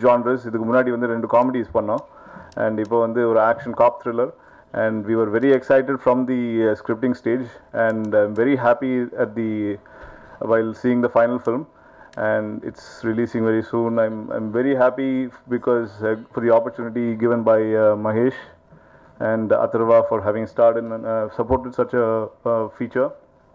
genres இதுக்கு முன்னாடி வந்து ரெண்டு காமெடிஸ் பண்ணோம் அண்ட் இப்போ வந்து ஒரு action cop thriller and we are very excited from the scripting stage and I am very happy at the while seeing the final film and it's releasing very soon i'm i'm very happy because uh, for the opportunity given by uh, mahesh and atharva for having starred and uh, supported such a uh, feature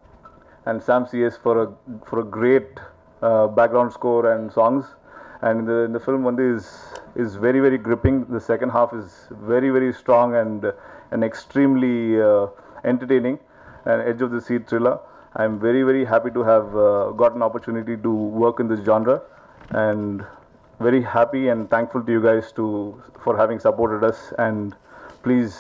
and sam cs for a for a great uh, background score and songs and in the, in the film one is is very very gripping the second half is very very strong and and extremely uh, entertaining an edge of the seat thriller i'm very very happy to have uh, got an opportunity to work in this genre and very happy and thankful to you guys to for having supported us and please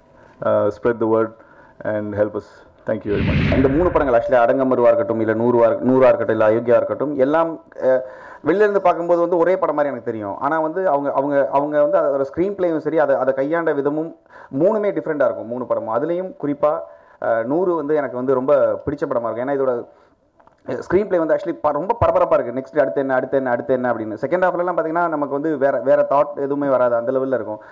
uh, spread the word and help us thank you very much இந்த மூணு படங்கள் actually அடங்கமருவா இருக்கட்டும் இல்லை நூறுவா இருக்க- நூறா இருக்கட்டும் இல்லை அயோக்கியா இருக்கட்டும் எல்லாம் அஹ், வெளில இருந்து பார்க்கும்போது வந்து ஒரே படம் மாதிரி எனக்கு தெரியும் ஆனால் வந்து அவங்க அவங்க அவங்க வந்து அதோட ஸ்க்ரீன் பிளேயும் சரி அதை அதை கையாண்ட விதமும் மூணுமே டிஃப்ரெண்ட்டாக இருக்கும் மூணு படமும் அதுலேயும் குறிப்பாக நூறு வந்து எனக்கு வந்து ரொம்ப பிடிச்ச படமாக இருக்கும் ஏன்னா இதோட ஸ்க்ரீன் ப்ளே வந்து ஆக்சுவலி ரொம்ப பரபரப்பாக இருக்குது நெக்ஸ்ட் அடுத்து என்ன அடுத்து என்ன அடுத்து என்ன அப்படின்னு செகண்ட் ஹாஃப்லலாம் பார்த்தீங்கன்னா நமக்கு வந்து வேற வேற தாட் எதுவுமே வராது அந்த லெவலில் இருக்கும்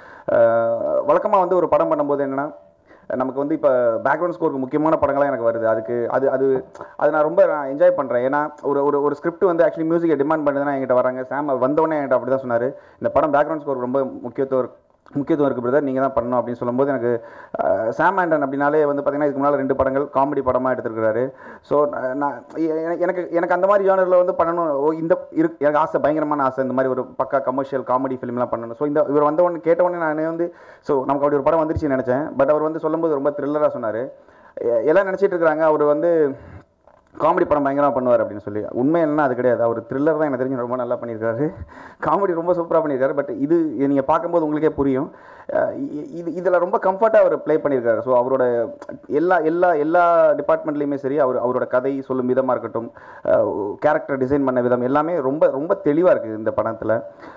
வழக்கமாக வந்து ஒரு படம் பண்ணும்போது என்னன்னா நமக்கு வந்து இப்போ பேக்ரவுண்ட் ஸ்கோருக்கு முக்கியமான படங்கள்லாம் எனக்கு வருது அதுக்கு அது அது அது நான் ரொம்ப நான் என்ஜாய் பண்ணுறேன் ஏன்னா ஒரு ஒரு ஒரு ஸ்கிரிப்ட் வந்து ஆக்சுவலி மியூசிக்கை டிமாண்ட் பண்ணுதுன்னா என்கிட்ட வராங்க சாம் வந்தவொடனே என்கிட்ட அப்படி தான் சொன்னார் இந்த படம் பேக்ரவுண்ட் ஸ்கோர் ரொம்ப முக்கியத்துவம் இருக்கு- முக்கியத்துவம் இருக்குது பிரதர் நீங்கள் தான் பண்ணணும் அப்படின்னு சொல்லும்போது எனக்கு அஹ், சாம் ஆண்டன் அப்படின்னாலே வந்து பார்த்தீங்கன்னா இதுக்கு முன்னால் ரெண்டு படங்கள் காமெடி படமாக எடுத்திருக்கிறாரு ஸோ நான் எ- எனக்கு எனக்கு அந்த மாதிரி ஜானரில் வந்து பண்ணணும் ஓ இந்த இரு எனக்கு ஆசை பயங்கரமான ஆசை இந்த மாதிரி ஒரு பக்கா கமர்ஷியல் காமெடி ஃபிலிம்லாம் பண்ணணும் ஸோ இந்த இவர் வந்த உடனே கேட்ட உடனே நான் வந்து ஸோ நமக்கு அப்படி ஒரு படம் வந்துருச்சுன்னு நினச்சேன் பட் அவர் வந்து சொல்லும்போது ரொம்ப த்ரில்லராக சொன்னார் எல்லாம் நினச்சிட்டு இருக்கிறாங்க அவர் வந்து காமெடி படம் பயங்கரமாக பண்ணுவார் அப்படின்னு சொல்லி உண்மை என்னன்னா அது கிடையாது அவர் த்ரில்லர் தான் எனக்கு தெரிஞ்சு ரொம்ப நல்லா பண்ணியிருக்காரு காமெடி ரொம்ப சூப்பராக பண்ணியிருக்காரு பட் இது நீங்கள் பார்க்கும்போது உங்களுக்கே புரியும் அஹ் இ- இது இதில் ரொம்ப கம்ஃபர்ட்டாக அவர் ப்ளே பண்ணியிருக்காரு ஸோ அவரோட எல்லா எல்லா எல்லா டிபார்ட்மெண்ட்லேயுமே சரி அவர் அவரோட கதை சொல்லும் விதமாக இருக்கட்டும் கேரக்டர் டிசைன் பண்ண விதம் எல்லாமே ரொம்ப ரொம்ப தெளிவாக இருக்குது இந்த படத்தில்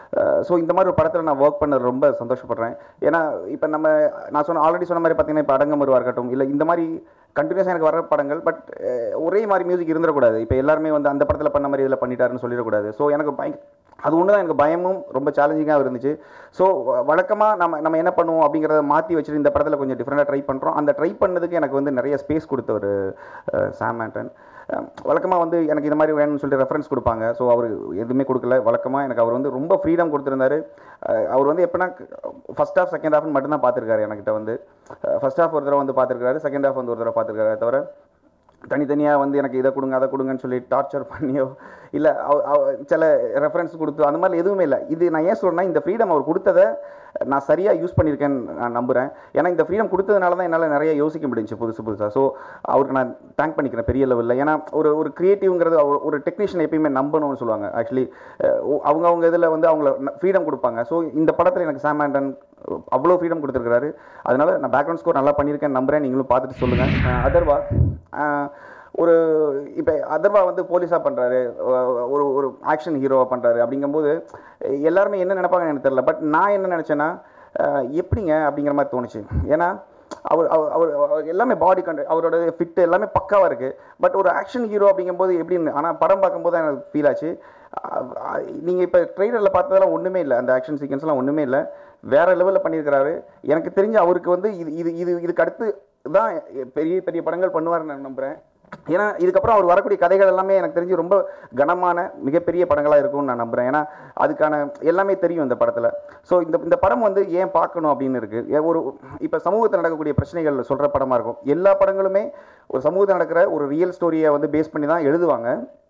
ஸோ இந்த மாதிரி ஒரு படத்தில் நான் ஒர்க் பண்ண ரொம்ப சந்தோஷப்படுறேன் ஏன்னா இப்போ நம்ம நான் சொன்ன ஆல்ரெடி சொன்ன மாதிரி பார்த்தீங்கன்னா இப்போ அடங்கமருவா இருக்கட்டும் இல்லை இந்த மாதிரி கண்டினியூஸாக எனக்கு வர படங்கள் பட் ஒரே மாதிரி மியூசிக் இருந்துடக்கூடாது இப்போ எல்லாருமே வந்து அந்த படத்தில் பண்ண மாதிரி இதில் பண்ணிட்டாருன்னு சொல்லிடக்கூடாது ஸோ எனக்கு பய அது ஒன்று தான் எனக்கு பயமும் ரொம்ப சேலஞ்சிங்காக இருந்துச்சு ஸோ வழக்கமாக நம்ம நம்ம என்ன பண்ணுவோம் அப்படிங்கிறத மாற்றி வச்சுட்டு இந்த படத்தில் கொஞ்சம் டிஃப்ரெண்ட்டாக ட்ரை பண்ணுறோம் அந்த ட்ரை பண்ணதுக்கு எனக்கு வந்து நிறைய ஸ்பேஸ் கொடுத்த ஒரு சாம் ஆண்டன் வழக்கமாக வந்து எனக்கு இந்த மாதிரி வேணும்னு சொல்லிட்டு ரெஃபரன்ஸ் கொடுப்பாங்க ஸோ அவர் எதுவுமே கொடுக்கல வழக்கமாக எனக்கு அவர் வந்து ரொம்ப ஃப்ரீடம் கொடுத்துருந்தாரு அஹ் அவர் வந்து எப்படின்னா ஃபர்ஸ்ட் ஹாஃப் செகண்ட் ஹாஃப்னு மட்டும்தான் பார்த்துருக்காரு என்கிட்ட வந்து ஃபர்ஸ்ட் ஹாஃப் ஒரு தடவை வந்து பார்த்துருக்காரு செகண்ட் ஹாஃப் வந்து ஒரு தடவை பார்த்துருக்காரு தவிர தனித்தனியாக வந்து எனக்கு இதை கொடுங்க அதை கொடுங்கன்னு சொல்லி டார்ச்சர் பண்ணியோ இல்லை சில ரெஃபரன்ஸ் கொடுத்து அந்த மாதிரி எதுவுமே இல்லை இது நான் ஏன் சொல்றேன்னா இந்த ஃப்ரீடம் அவர் கொடுத்ததை நான் சரியாக யூஸ் பண்ணியிருக்கேன்னு நான் நம்புகிறேன் ஏன்னா இந்த ஃப்ரீடம் கொடுத்ததுனால தான் என்னால் நிறைய யோசிக்க முடிஞ்சுச்சு புதுசு புதுசாக ஸோ அவருக்கு நான் தேங்க் பண்ணிக்கிறேன் பெரிய லெவலில் ஏன்னா ஒரு ஒரு கிரியேட்டிவ்ங்கிறது அவர் ஒரு டெக்னீஷியன் எப்பயுமே நம்பணும்னு சொல்லுவாங்க ஆக்சுவலி அவங்க அவங்க இதில் வந்து அவங்கள ஃப்ரீடம் கொடுப்பாங்க ஸோ இந்த படத்தில் எனக்கு சாம் ஆண்டன் அவ்வளோ ஃப்ரீடம் கொடுத்துருக்காரு அதனால நான் பேக்ரவுண்ட் ஸ்கோர் நல்லா பண்ணியிருக்கேன்னு நம்புறேன் நீங்களும் பார்த்துட்டு சொல்லுங்கள் அதர்வா அஹ், ஒரு இப்போ அதர்வா வந்து போலீஸாக பண்ணுறாரு ஒரு ஒரு ஆக்ஷன் ஹீரோவாக பண்ணுறாரு அப்படிங்கும்போது எல்லாருமே என்ன நினைப்பாங்கன்னு எனக்கு தெரியல பட் நான் என்ன நினச்சேன்னா அஹ், எப்படிங்க அப்படிங்கிற மாதிரி தோணுச்சு ஏன்னா அவர் அவர் அவர் அவர் எல்லாமே பாடி கண்ட் அவரோட ஃபிட் எல்லாமே பக்காவாக இருக்குது பட் ஒரு ஆக்ஷன் ஹீரோ அப்படிங்கும்போது எப்படின்னு ஆனால் படம் பார்க்கும்போது தான் எனக்கு ஃபீல் ஆச்சு நீங்கள் இப்போ ட்ரெய்லரில் பார்த்ததெல்லாம் ஒன்றுமே இல்லை அந்த ஆக்ஷன் சீக்வன்ஸ்லாம் ஒன்றுமே இல்லை வேற லெவலில் பண்ணியிருக்கிறாரு எனக்கு தெரிஞ்சு அவருக்கு வந்து இது இது இது இதுக்கு அடுத்து தான் பெரிய பெரிய படங்கள் பண்ணுவார்னு நான் நம்புகிறேன் ஏன்னா இதுக்கப்புறம் அவர் வரக்கூடிய கதைகள் எல்லாமே எனக்கு தெரிஞ்சு ரொம்ப கனமான மிகப்பெரிய படங்களாக இருக்கும்னு நான் நம்புகிறேன் ஏன்னா அதுக்கான எல்லாமே தெரியும் இந்த படத்தில் ஸோ இந்த இந்த படம் வந்து ஏன் பார்க்கணும் அப்படின்னு இருக்குது ஒரு இப்போ சமூகத்தில் நடக்கக்கூடிய பிரச்சனைகள் சொல்கிற படமாக இருக்கும் எல்லா படங்களுமே ஒரு சமூகத்தில் நடக்கிற ஒரு ரியல் ஸ்டோரியை வந்து பேஸ் பண்ணி தான் எழுதுவாங்க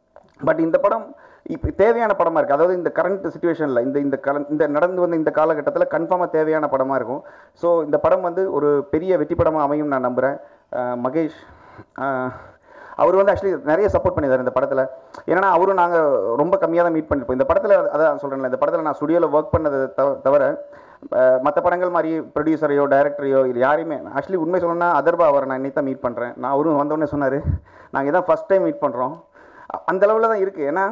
பட் இந்த படம் இப்போ தேவையான படமாக இருக்குது அதாவது இந்த கரண்ட் சுச்சுவேஷனில் இந்த இந்த கல இந்த நடந்து வந்த இந்த காலகட்டத்தில் கன்ஃபார்மாக தேவையான படமாக இருக்கும் ஸோ இந்த படம் வந்து ஒரு பெரிய வெற்றி படமாக அமையும் நான் நம்புகிறேன் மகேஷ் அஹ், அவர் வந்து ஆக்சுவலி நிறைய சப்போர்ட் பண்ணியிருந்தார் இந்த படத்தில் ஏன்னா அவரும் நாங்கள் ரொம்ப கம்மியாக தான் மீட் பண்ணியிருப்போம் இந்த படத்தில் அதான் சொல்கிறேன்ல இந்த படத்தில் நான் ஸ்டுடியோவில் ஒர்க் பண்ணதை தவ- தவிர மற்ற படங்கள் மாதிரி ப்ரொடியூசரையோ டைரக்டரையோ இது யாரையுமே ஆக்சுவலி உண்மை சொல்லணும்னா அதர்பா அவரை நான் இன்னைக்கு தான் மீட் பண்ணுறேன் நான் அவரும் வந்தோடனே சொன்னார் நாங்கள் இதான் ஃபஸ்ட் டைம் மீட் பண்ணுறோம் அந்த லெவலில் தான் இருக்குது ஏன்னா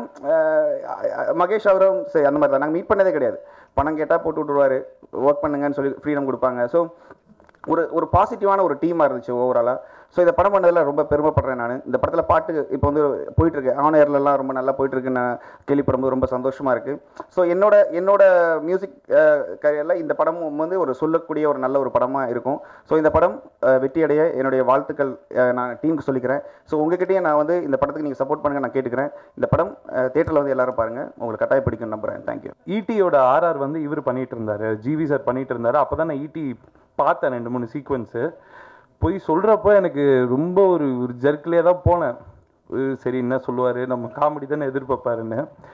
அஹ், மகேஷ் அவரும் சரி அந்த மாதிரி தான் நாங்கள் மீட் பண்ணதே கிடையாது பணம் கேட்டால் போட்டு விட்ருவாரு ஒர்க் பண்ணுங்கன்னு சொல்லி ஃப்ரீடம் கொடுப்பாங்க ஸோ ஒரு ஒரு பாசிட்டிவான ஒரு டீமாக இருந்துச்சு ஓவராலாக ஸோ இந்த படம் பண்ணதில் ரொம்ப பெருமைப்படுறேன் நான் இந்த படத்தில் பாட்டு இப்போ வந்து போயிட்டுருக்கு ஆன் ஏர்லலாம் ரொம்ப நல்லா போயிட்டுருக்குன்னு நான் கேள்விப்படும்போது ரொம்ப சந்தோஷமாக இருக்குது ஸோ என்னோட என்னோட மியூசிக் கரியரில் இந்த படமும் வந்து ஒரு சொல்லக்கூடிய ஒரு நல்ல ஒரு படமாக இருக்கும் ஸோ இந்த படம் அஹ், வெற்றியடைய என்னுடைய வாழ்த்துக்கள் அஹ், நான் டீமுக்கு சொல்லிக்கிறேன் ஸோ உங்ககிட்டயே நான் வந்து இந்த படத்துக்கு நீங்கள் சப்போர்ட் பண்ணுங்க நான் கேட்டுக்கிறேன் இந்த படம் தேட்டரில் வந்து எல்லாரும் பாருங்கள் உங்களுக்கு கட்டாயம் பிடிக்கும் நம்புகிறேன் தேங்க்யூ ஈட்டியோட ஆர்ஆர் வந்து இவர் பண்ணிட்டு இருந்தாரு ஜிவி சார் பண்ணிட்டு இருந்தாரு அப்போ தான் நான் ஈட்டி பார்த்தேன் ரெண்டு மூணு சீக்வன்ஸு போய் சொல்கிறப்போ எனக்கு ரொம்ப ஒரு ஒரு ஜர்க்கிலே தான் போனேன் உம் சரி என்ன சொல்லுவார் நம்ம காமெடி தானே எதிர்பார்ப்பாருன்னு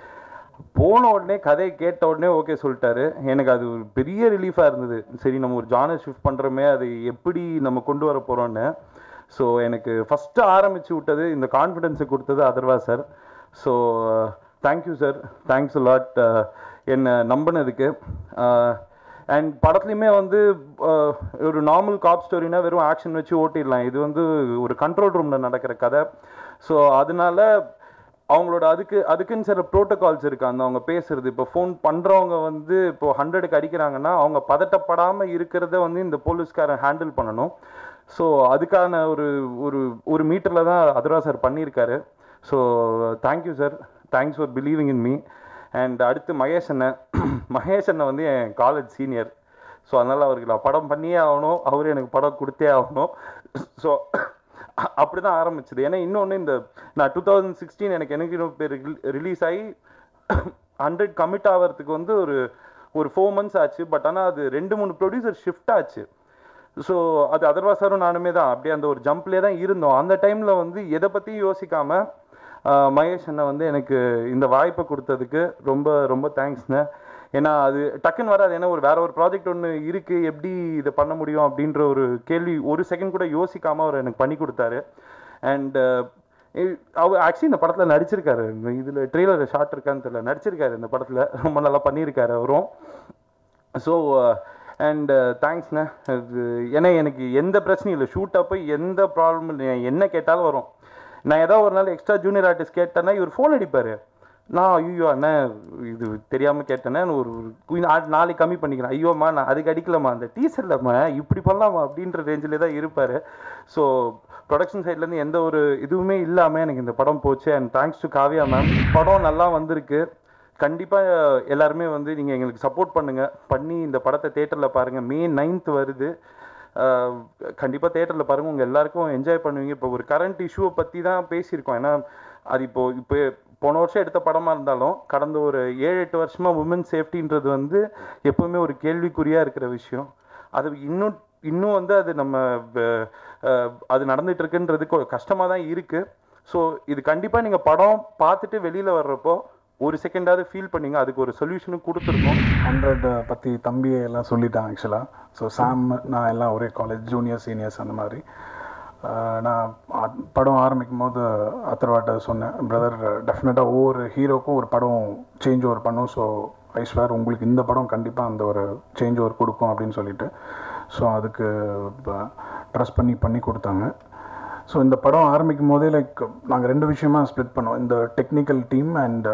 போன உடனே கதையை கேட்ட உடனே ஓகே சொல்லிட்டாரு எனக்கு அது ஒரு பெரிய ரிலீஃபாக இருந்தது சரி நம்ம ஒரு ஜானர் ஷிஃப்ட் பண்ணுறோமே அது எப்படி நம்ம கொண்டு வர போகிறோன்னு ஸோ எனக்கு ஃபஸ்ட்டு ஆரம்பித்து விட்டது இந்த கான்ஃபிடென்ஸை கொடுத்தது Atharvaa sir so thank you sir thanks lot என்னை நம்பினதுக்கு அண்ட் படத்துலையுமே வந்து அஹ், ஒரு நார்மல் காப் ஸ்டோரினா வெறும் ஆக்ஷன் வச்சு ஓட்டிடலாம் இது வந்து ஒரு கண்ட்ரோல் ரூமில் நடக்கிற கதை ஸோ அதனால அவங்களோட அதுக்கு அதுக்குன்னு சில ப்ரோட்டோகால்ஸ் இருக்கு அந்த அவங்க பேசுறது இப்போ ஃபோன் பண்றவங்க வந்து இப்போ ஹண்ட்ரடுக்கு அடிக்கிறாங்கன்னா அவங்க பதட்டப்படாம இருக்கிறத வந்து இந்த போலீஸ்காரன் ஹேண்டில் பண்ணணும் ஸோ அதுக்கான ஒரு ஒரு ஒரு மீட்டரில் தான் அதுரா சார் பண்ணியிருக்காரு so thank you sir thanks for believing in me and அடுத்து மகேஷ் அண்ணன் மகேஷ் அண்ணன் வந்து என் காலேஜ் சீனியர் ஸோ அதனால் அவருக்கு நான் படம் பண்ணியே ஆகணும் அவரு எனக்கு படம் கொடுத்தே ஆகணும் ஸோ அப்படி தான் ஆரம்பிச்சது ஏன்னா இன்னொன்று இந்த நான் டூ தௌசண்ட் சிக்ஸ்டீன் எனக்கு எனக்கு பேர் ரிலீஸ் ஆகி ஹண்ட்ரட் கமிட் ஆகிறதுக்கு வந்து ஒரு ஒரு ஃபோர் மந்த்ஸ் ஆச்சு பட் ஆனால் அது ரெண்டு மூணு ப்ரொடியூசர் ஷிஃப்ட் ஆச்சு ஸோ அது அதர்வா சாரும் நானுமே தான் அப்படியே அந்த ஒரு ஜம்ப்லேயே தான் இருந்தோம் அந்த டைமில் வந்து எதை பற்றியும் யோசிக்காம ஆஹ், மகேஷ் அண்ணன் வந்து எனக்கு இந்த வாய்ப்பை கொடுத்ததுக்கு ரொம்ப ரொம்ப தேங்க்ஸ்ண்ணே ஏன்னா அது டக்குன்னு வராது ஏன்னா ஒரு வேற ஒரு ப்ராஜெக்ட் ஒன்று இருக்கு எப்படி இதை பண்ண முடியும் அப்படின்ற ஒரு கேள்வி ஒரு செகண்ட் கூட யோசிக்காம அவர் எனக்கு பண்ணி கொடுத்தாரு அண்ட் அவர் ஆக்சுவலி இந்த படத்தில் நடிச்சிருக்காரு இதில் ட்ரெய்லர் ஷார்ட் இருக்கான்னு தெரியல நடிச்சிருக்காரு இந்த படத்தில் ரொம்ப நல்லா பண்ணியிருக்காரு அவரும் ஸோ அண்ட் தேங்க்ஸ்ண்ணே அது ஏன்னா எனக்கு எந்த பிரச்சனையும் இல்லை ஷூட் அப்போ எந்த ப்ராப்ளமும் இல்லை என்ன கேட்டாலும் வரும் நான் ஏதாவது ஒரு நாள் எக்ஸ்ட்ரா ஜூனியர் ஆர்டிஸ்ட் கேட்டேன்னா இவர் ஃபோன் அடிப்பார் நான் ஐயோ அண்ணா இது தெரியாமல் கேட்டேன்னா ஒரு ஒரு கு- நா- நாளைக்கு கம்மி பண்ணிக்கிறேன் ஐயோம்மா நான் அதுக்கு அடிக்கலாமா அந்த டீசர்லம்மா இப்படி பண்ணலாமா அப்படின்ற ரேஞ்சில் தான் இருப்பார் ஸோ ப்ரொடக்ஷன் சைட்லேருந்து எந்த ஒரு இதுவுமே இல்லாமல் எனக்கு இந்த படம் போச்சு and thanks to Kavya ma'am படம் நல்லா வந்திருக்கு கண்டிப்பாக எல்லாருமே வந்து நீங்கள் எங்களுக்கு சப்போர்ட் பண்ணுங்கள் பண்ணி இந்த படத்தை தேட்டரில் பாருங்கள் மே நைன்த் வருது கண்டிப்பாக தேட்டரில் பாருங்கள் உங்கள் எல்லாருக்கும் என்ஜாய் பண்ணுவீங்க இப்போ ஒரு கரண்ட் இஷ்யூவை பற்றி தான் பேசியிருக்கோம் ஏன்னா அது இப்போ இப்போ போன வருஷம் எடுத்த படமாக இருந்தாலும் கடந்த ஒரு ஏழு எட்டு வருஷமாக உமன் சேஃப்டின்றது வந்து எப்போவுமே ஒரு கேள்விக்குறியாக இருக்கிற விஷயம் அது இன்னும் இன்னும் வந்து அது நம்ம வ- அஹ், அது நடந்துட்டு இருக்குன்றது கஷ்டமாக தான் இருக்குது ஸோ இது கண்டிப்பாக நீங்கள் படம் பார்த்துட்டு வெளியில் வர்றப்போ ஒரு செகண்டாவது ஃபீல் பண்ணீங்க அதுக்கு ஒரு சொல்யூஷனும் கொடுத்துருக்கோம் ஹண்ட்ரட் பற்றி தம்பி எல்லாம் சொல்லிட்டான் ஆக்சுவலாக ஸோ சாம் நான் எல்லாம் ஒரே காலேஜ் ஜூனியர் சீனியர்ஸ் அந்த மாதிரி ஆஹ் நான் ஆ- படம் ஆரம்பிக்கும் போது அத்தர்வாட்ட சொன்னேன் பிரதர் டெஃபினட்டாக ஒவ்வொரு ஹீரோக்கும் ஒரு படம் சேஞ்ச் ஓவர் பண்ணும் ஸோ ஐஸ்வர் உங்களுக்கு இந்த படம் கண்டிப்பாக அந்த ஒரு சேஞ்ச் ஓவர் கொடுக்கும் அப்படின்னு சொல்லிட்டு ஸோ அதுக்கு ட்ரஸ்ட் பண்ணி பண்ணி கொடுத்தாங்க ஸோ இந்த படம் ஆரம்பிக்கும் போதே லைக் நாங்கள் ரெண்டு விஷயமா ஸ்ப்ளிட் பண்ணோம் இந்த technical team and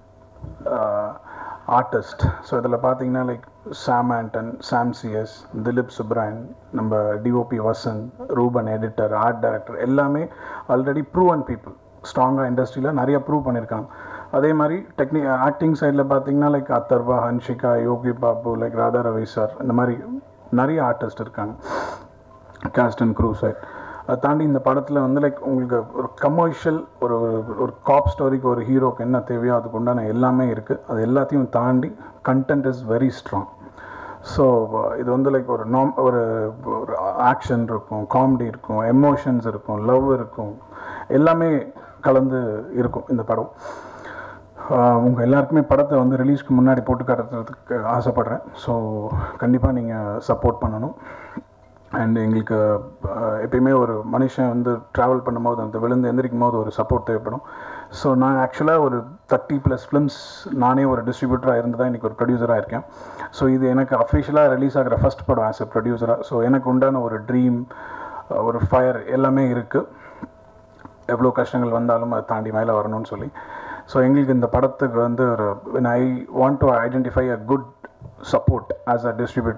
artist so இதில் பார்த்தீங்கன்னா லைக் சாம் ஆண்டன் சாம் சிஎஸ் திலீப் சுப்ராயன் நம்ம DOP Vasanth Ruben editor art director எல்லாமே ஆல்ரெடி ப்ரூவ் அண்ட் பீப்புள் ஸ்ட்ராங்காக இண்டஸ்ட்ரியில் நிறைய ப்ரூவ் பண்ணியிருக்காங்க அதே மாதிரி டெக்னி ஆக்டிங் சைடில் பார்த்தீங்கன்னா like Atharvaa Hansika Yogi Babu like Radha Ravi sir இந்த மாதிரி நிறைய ஆர்டிஸ்ட் இருக்காங்க காஸ்ட் அண்ட் க்ரூ சைட் அதை தாண்டி இந்த படத்தில் வந்து லைக் உங்களுக்கு ஒரு கமர்ஷியல் ஒரு ஒரு- ஒரு காப் ஸ்டோரிக்கு ஒரு ஹீரோக்கு என்ன தேவையோ அதுக்கு உண்டான எல்லாமே இருக்குது அது எல்லாத்தையும் தாண்டி content is very strong so இது வந்து லைக் ஒரு நாம் ஒரு ஒரு ஆக்ஷன் இருக்கும் காமெடி இருக்கும் எமோஷன்ஸ் இருக்கும் லவ் இருக்கும் எல்லாமே கலந்து இருக்கும் இந்த படம் உங்கள் எல்லாருக்குமே படத்தை வந்து ரிலீஸ்க்கு முன்னாடி போட்டு காட்டுறதுக்கு ஆசைப்பட்றேன் ஸோ கண்டிப்பாக நீங்கள் சப்போர்ட் பண்ணணும் அண்ட் எங்களுக்கு அஹ், எப்பயுமே ஒரு மனுஷன் வந்து ட்ராவல் பண்ணும்போது அந்த விழுந்து எந்திரிக்கும் போது ஒரு சப்போர்ட் தேவைப்படும் ஸோ நான் ஆக்சுவலாக ஒரு தேர்ட்டி ப்ளஸ் ஃபிலிம்ஸ் நானே ஒரு டிஸ்ட்ரிபியூட்டராக இருந்து தான் இன்றைக்கி ஒரு ப்ரொடியூசராக இருக்கேன் ஸோ இது எனக்கு அஃபிஷியலாக ரிலீஸ் ஆகிற ஃபர்ஸ்ட் படம் ஆஸ் எ ப்ரொடியூசராக ஸோ எனக்கு உண்டான ஒரு ட்ரீம் ஒரு ஃபயர் எல்லாமே இருக்குது எவ்வளோ கஷ்டங்கள் வந்தாலும் அதை தாண்டி மேலே வரணும்னு சொல்லி ஸோ எங்களுக்கு இந்த படத்துக்கு வந்து ஒரு when I want to identify a good support as a distributor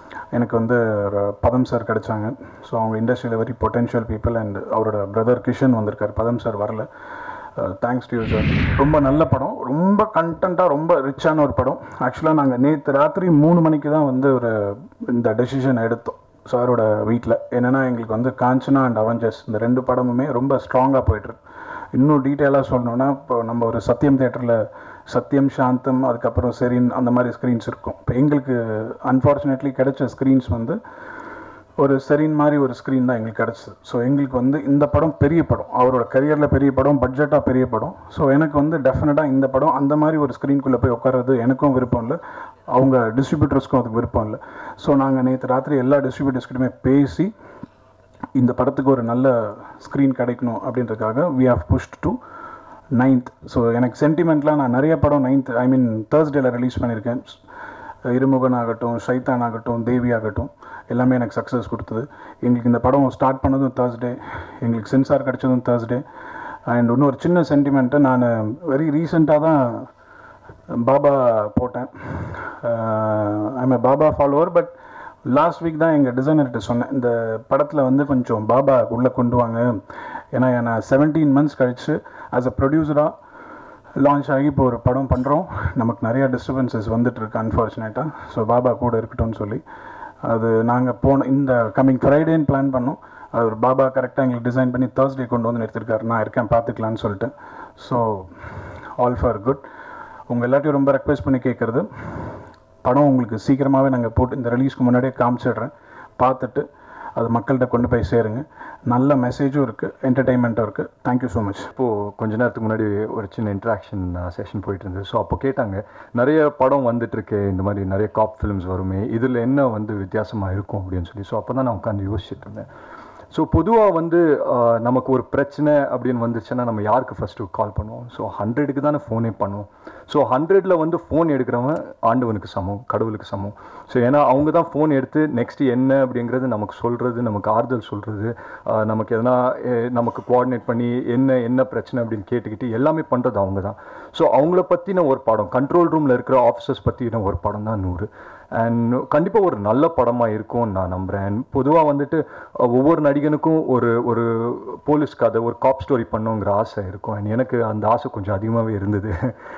எனக்கு வந்து ஒரு பதம் சார் கிடைச்சாங்க ஸோ அவங்க இண்டஸ்ட்ரியில் வெரி பொட்டென்ஷியல் பீப்புள் அண்ட் அவரோட பிரதர் கிஷன் வந்திருக்கார் பதம் சார் வரல தேங்க்ஸ் டு யூ சார் ரொம்ப நல்ல படம் ரொம்ப கண்டென்ட்டாக ரொம்ப ரிச்சான ஒரு படம் ஆக்சுவலாக நாங்கள் நேற்று ராத்திரி மூணு மணிக்கு தான் வந்து ஒரு இந்த டெசிஷன் எடுத்தோம் சாரோட வீட்டில் என்னென்னா எங்களுக்கு வந்து காஞ்சனா அண்ட் அவெஞ்சர்ஸ் இந்த ரெண்டு படமுமே ரொம்ப ஸ்ட்ராங்காக போயிட்டுருக்கு இன்னும் டீட்டெயிலாக சொல்லணும்னா இப்போ நம்ம ஒரு சத்யம் தேட்டரில் சத்யம் சாந்தம் அதுக்கப்புறம் செரின் அந்த மாதிரி ஸ்க்ரீன்ஸ் இருக்கும் இப்போ எங்களுக்கு அன்ஃபார்ச்சுனேட்லி கிடைச்ச ஸ்க்ரீன்ஸ் வந்து ஒரு செரின் மாதிரி ஒரு ஸ்க்ரீன் தான் எங்களுக்கு கிடச்சிது ஸோ எங்களுக்கு வந்து இந்த படம் பெரிய படம் அவரோட கரியரில் பெரிய படம் பட்ஜெட்டாக பெரிய படம் ஸோ எனக்கு வந்து டெஃபினட்டாக இந்த படம் அந்த மாதிரி ஒரு ஸ்க்ரீன்குள்ளே போய் உட்கார்றது எனக்கும் விருப்பம் இல்லை அவங்க டிஸ்ட்ரிபியூட்டர்ஸ்க்கும் அதுக்கு விருப்பம் இல்லை ஸோ நாங்கள் நேற்று ராத்திரி எல்லா டிஸ்ட்ரிபியூட்டர்ஸ்கிட்டையுமே பேசி இந்த படத்துக்கு ஒரு நல்ல ஸ்க்ரீன் கிடைக்கணும் அப்படின்றதுக்காக we have pushed to ninth so எனக்கு சென்டிமெண்ட்லாம் நான் நிறைய படம் நைன்த் ஐ மீன் தேர்ஸ்டேல ரிலீஸ் பண்ணியிருக்கேன் இருமுகன் ஆகட்டும் ஷைத்தான் ஆகட்டும் தேவி ஆகட்டும் எல்லாமே எனக்கு சக்ஸஸ் கொடுத்தது எங்களுக்கு இந்த படம் ஸ்டார்ட் பண்ணதும் தேர்ஸ்டே எங்களுக்கு சென்சார் கிடைச்சதும் தேர்ஸ்டே அண்ட் இன்னொரு சின்ன சென்டிமெண்ட்டு நான் வெரி ரீசெண்டாக தான் பாபா போட்டேன் I'm a Baba follower but last week தான் எங்கள் டிசைனர்கிட்ட சொன்னேன் இந்த படத்தில் வந்து கொஞ்சம் பாபா உள்ளே கொண்டு வாங்க ஏன்னா நான் செவன்டீன் மந்த்ஸ் கழித்து ஆஸ் அ ப்ரொடியூசராக லான்ச் ஆகி இப்போ ஒரு படம் பண்ணுறோம் நமக்கு நிறையா டிஸ்டர்பன்சஸ் வந்துட்டு இருக்கு அன்ஃபார்ச்சுனேட்டாக ஸோ பாபா கூட இருக்கட்டும்னு சொல்லி அது நாங்கள் போன இந்த கம்மிங் ஃப்ரைடேன்னு பிளான் பண்ணோம் அது ஒரு பாபா கரெக்டாக எங்களுக்கு டிசைன் பண்ணி தேர்ஸ்டே கொண்டு வந்து நிறுத்திருக்காரு நான் இருக்கேன் பார்த்துக்கலான்னு சொல்லிட்டு ஸோ ஆல் ஃபார் குட் உங்கள் எல்லாத்தையும் ரொம்ப ரெக்வெஸ்ட் பண்ணி கேட்குறது படம் உங்களுக்கு சீக்கிரமாகவே நாங்கள் போட்டு இந்த ரிலீஸ்க்கு முன்னாடியே காமிச்சிடுறேன் பார்த்துட்டு அது மக்கள்கிட்ட கொண்டு போய் சேருங்க நல்ல மெசேஜும் இருக்குது என்டர்டெயின்மெண்ட்டும் இருக்குது தேங்க்யூ ஸோ மச் இப்போது கொஞ்ச நேரத்துக்கு முன்னாடி ஒரு சின்ன இன்ட்ராக்ஷன் செஷன் போயிட்டு இருந்தது ஸோ அப்போ கேட்டாங்க நிறைய படம் வந்துட்டுருக்கு இந்த மாதிரி நிறைய காப் ஃபிலிம்ஸ் வருமே இதில் என்ன வந்து வித்தியாசமாக இருக்கும் அப்படின்னு சொல்லி ஸோ அப்போ தான் நான் உட்காந்து யோசிச்சுட்டு இருந்தேன் ஸோ பொதுவாக வந்து ஆஹ், நமக்கு ஒரு பிரச்சனை அப்படின்னு வந்துச்சுன்னா நம்ம யாருக்கு ஃபஸ்ட்டு கால் பண்ணுவோம் ஸோ ஹண்ட்ரடுக்கு தானே ஃபோனே பண்ணுவோம் ஸோ ஹண்ட்ரடில் வந்து ஃபோன் எடுக்கிறவன் ஆண்டவனுக்கு சமம் கடவுளுக்கு சமம் ஸோ ஏன்னா அவங்க தான் ஃபோன் எடுத்து நெக்ஸ்ட் என்ன அப்படிங்கிறது நமக்கு சொல்கிறது நமக்கு ஆறுதல் சொல்கிறது நமக்கு எதனா எ- நமக்கு கோஆர்டினேட் பண்ணி என்ன என்ன பிரச்சனை அப்படின்னு கேட்டுக்கிட்டு எல்லாமே பண்ணுறது அவங்க தான் ஸோ அவங்கள பற்றின ஒரு படம் கண்ட்ரோல் ரூமில் இருக்கிற ஆஃபீஸர்ஸ் பற்றின ஒரு படம் தான் நூறு அண்ட் கண்டிப்பாக ஒரு நல்ல படமாக இருக்கும்னு நான் நம்புகிறேன் பொதுவாக வந்துட்டு அஹ், ஒவ்வொரு நடிகனுக்கும் ஒரு ஒரு போலீஸ் கதை ஒரு காப் ஸ்டோரி பண்ணுங்கிற ஆசை இருக்கும் and எனக்கு அந்த ஆசை கொஞ்சம் அதிகமாகவே இருந்தது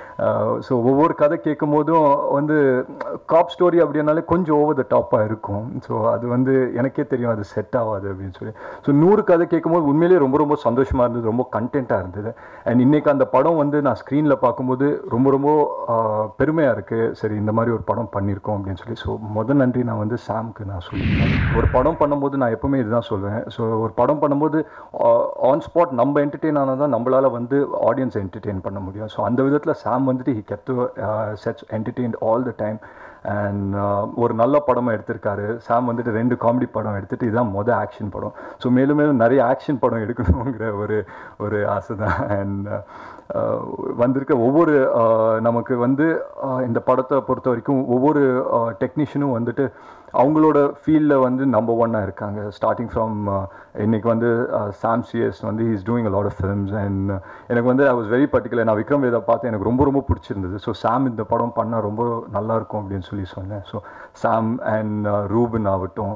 ஸோ ஒவ்வொரு கதை கேட்கும் போதும் வந்து காப் ஸ்டோரி அப்படின்னாலே கொஞ்சம் ஓவர் த டாப்பாக இருக்கும் ஸோ அது வந்து எனக்கே தெரியும் அது செட் ஆகாது அப்படின்னு சொல்லி ஸோ நூறு கதை கேட்கும்போது உண்மையிலேயே ரொம்ப ரொம்ப சந்தோஷமாக இருந்தது ரொம்ப கண்டென்ட்டாக இருந்தது அண்ட் இன்னைக்கு அந்த படம் வந்து நான் ஸ்க்ரீனில் பார்க்கும்போது ரொம்ப ரொம்ப பெருமையாக இருக்குது சரி இந்த மாதிரி ஒரு படம் பண்ணியிருக்கோம் அப்படின்னு சொல்லி ஸோ முதல் நன்றி நான் வந்து சாம்க்கு நான் சொல்லியிருக்கேன் ஒரு படம் பண்ணும்போது நான் எப்பவுமே இதுதான் சொல்லுவேன் ஸோ ஒரு படம் பண்ணும்போது ஆன் ஸ்பாட் நம்ம என்டர்டெயின் ஆனால் தான் நம்மளால் வந்து ஆடியன்ஸ் என்டர்டெயின் பண்ண முடியும் ஸோ அந்த விதத்தில் சாம் வந்துட்டு he kept sets entertain all the time and ஒரு நல்ல படமாக எடுத்திருக்காரு சாம் வந்துட்டு ரெண்டு காமெடி படம் எடுத்துட்டு இதுதான் மொதல் ஆக்ஷன் படம் ஸோ மேலும் மேலும் நிறைய ஆக்ஷன் படம் எடுக்கணுங்கிற ஒரு ஒரு ஆசை தான் அண்ட் வந்திருக்க ஒவ்வொரு ஆஹ், நமக்கு வந்து ஆஹ், இந்த படத்தை பொறுத்த வரைக்கும் ஒவ்வொரு டெக்னீஷியனும் வந்துட்டு அவங்களோட ஃபீல்டில் வந்து நம்பர் ஒன்னாக இருக்காங்க ஸ்டார்டிங் ஃப்ரம் இன்னைக்கு வந்து சாம் சிஎஸ் வந்து is doing a lot of films and எனக்கு வந்து ஐ வாஸ் வெரி பர்டிகுலர் நான் விக்ரம் வேதா பார்த்து எனக்கு ரொம்ப ரொம்ப பிடிச்சிருந்தது ஸோ சாம் இந்த படம் பண்ணால் ரொம்ப நல்லா இருக்கும் அப்படின்னு சொல்லி சொன்னேன் ஸோ சாம் அண்ட் ரூபன் ஆகட்டும்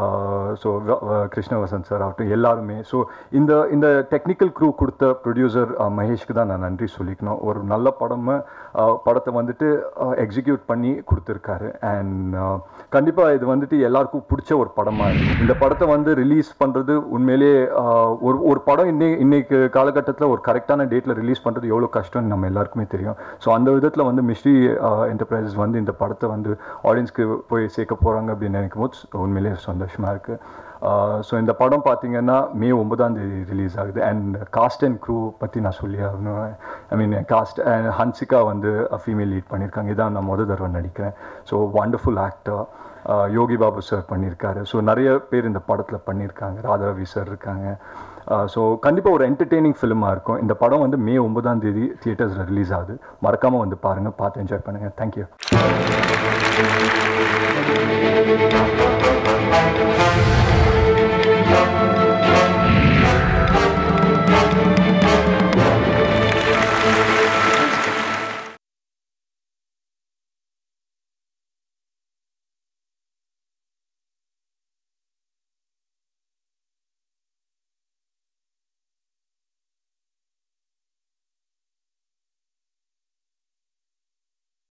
ஸோ கிருஷ்ணவசந்த் சார் ஆகட்டும் எல்லாருமே ஸோ இந்த இந்த டெக்னிக்கல் க்ரூ கொடுத்த ப்ரொடியூசர் மகேஷ்க்கு தான் நான் நன்றி சொல்லிக்கணும் ஒரு நல்ல படமை uh, படத்தை வந்துட்டு எக்ஸிக்யூட் பண்ணி கொடுத்துருக்காரு அண்ட் கண்டிப்பாக இது வந்துட்டு எல்லாருக்கும் பிடிச்ச ஒரு படமாக இருக்கு இந்த படத்தை வந்து ரிலீஸ் பண்ணுறது உண்மையிலேயே uh, ஒரு ஒரு படம் இன்னை இன்னைக்கு காலகட்டத்தில் ஒரு கரெக்டான டேட்டில் ரிலீஸ் பண்ணுறது எவ்வளோ கஷ்டம்னு நம்ம எல்லாருக்குமே தெரியும் ஸோ அந்த விதத்தில் வந்து மிஸ்ட்ரி என்டர்பிரைசஸ் வந்து இந்த படத்தை வந்து ஆடியன்ஸ்க்கு போய் சேர்க்க போகிறாங்க அப்படின்னு நினைக்கும் போது உண்மையிலேயே சந்தோஷமாக இருக்குது ஸோ இந்த படம் பார்த்தீங்கன்னா மே ஒன்பதாம் தேதி ரிலீஸ் ஆகுது அண்ட் காஸ்ட் அண்ட் க்ரூ பற்றி நான் சொல்லி ஆகணும் I mean cast and Hansika வந்து ஃபீமேல் லீட் பண்ணியிருக்காங்க இதான் நான் முத தடவை நடிக்கிறேன் so wonderful actor Yogi Babu sir பண்ணியிருக்காரு ஸோ நிறைய பேர் இந்த படத்தில் பண்ணியிருக்காங்க ராதாரவி சார் இருக்காங்க ஸோ கண்டிப்பாக ஒரு என்டர்டெய்னிங் ஃபிலிமாக இருக்கும் இந்த படம் வந்து மே ஒன்பதாம் தேதி தியேட்டர்ஸில் ரிலீஸ் ஆகுது மறக்காமல் வந்து பாருங்கள் பார்த்து என்ஜாய் பண்ணுங்கள் தேங்க்யூ